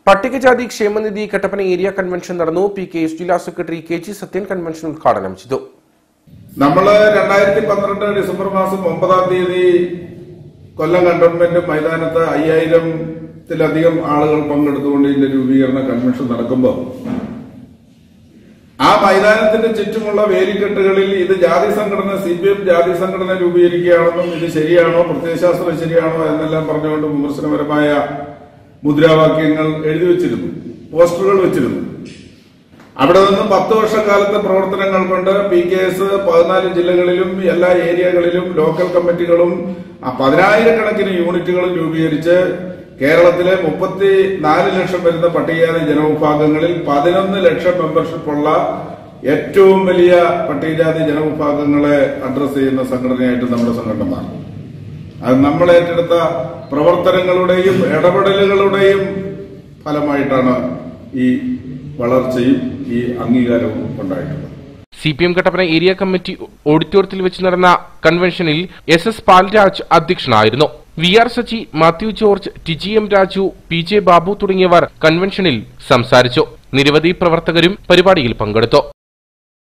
പട്ടികജാതി ക്ഷേമനിധി Kattappana area convention നടന്നു പി കെ എസ് ജില്ലാ secretary K G Sathyan convention ഉദ്ഘാടനം ചെയ്തു നമ്മള് രണ്ടായിരത്തി പന്ത്രണ്ട് ഡിസംബർ മാസം ഒമ്പതാം തീയതി കൊല്ലം കണ്ടോൺമെന്റ് മൈതാനത്ത് അയ്യായിരത്തിലധികം ആളുകൾ പങ്കെടുത്തുകൊണ്ട് ഇതിന്റെ രൂപീകരണ കൺവെൻഷൻ നടക്കുമ്പോൾ ആ മൈതാനത്തിന്റെ ചുറ്റുമുള്ള വേലിക്കെട്ടുകളിൽ ഇത് ജാതി സംഘടന സി പി എം ജാതി സംഘടന രൂപീകരിക്കുകയാണെന്നും ഇത് ശരിയാണോ പ്രത്യയശാസ്ത്രം ശരിയാണോ എന്നെല്ലാം പറഞ്ഞുകൊണ്ട് വിമർശനപരമായ മുദ്രാവാക്യങ്ങൾ എഴുതി വെച്ചിരുന്നു പോസ്റ്ററുകൾ വെച്ചിരുന്നു അവിടെ നിന്ന് പത്ത് വർഷക്കാലത്തെ പ്രവർത്തനങ്ങൾ കൊണ്ട് പി കെ എസ് പതിനാല് ജില്ലകളിലും എല്ലാ ഏരിയകളിലും ലോക്കൽ കമ്മിറ്റികളും ആ പതിനായിരക്കണക്കിന് യൂണിറ്റുകളും രൂപീകരിച്ച് കേരളത്തിലെ മുപ്പത്തി നാല് ലക്ഷം വരുന്ന പട്ടികജാതി ജനവിഭാഗങ്ങളിൽ പതിനൊന്ന് ലക്ഷം മെമ്പർഷിപ്പുള്ള ഏറ്റവും വലിയ പട്ടികജാതി ജനവിഭാഗങ്ങളെ അഡ്രസ് ചെയ്യുന്ന സംഘടനയായിട്ട് നമ്മുടെ സംഘടന മാറി അത് നമ്മൾ ഏറ്റെടുത്ത പ്രവർത്തനങ്ങളുടെയും ഇടപെടലുകളുടെയും ഫലമായിട്ടാണ് ഈ വളർച്ചയും ഈ അംഗീകാരവും ഉണ്ടായിട്ടുള്ളത് C P M Kattappana area committee ഓഡിറ്റോറിയത്തിൽ വെച്ച് നടന്ന കൺവെൻഷനിൽ എസ് എസ് പാൽരാജ് അധ്യക്ഷനായിരുന്നു V R Sachi Mathew George Tiji M Raju P J Babu തുടങ്ങിയവർ കൺവെൻഷനിൽ സംസാരിച്ചു നിരവധി പ്രവർത്തകരും പരിപാടിയിൽ പങ്കെടുത്തു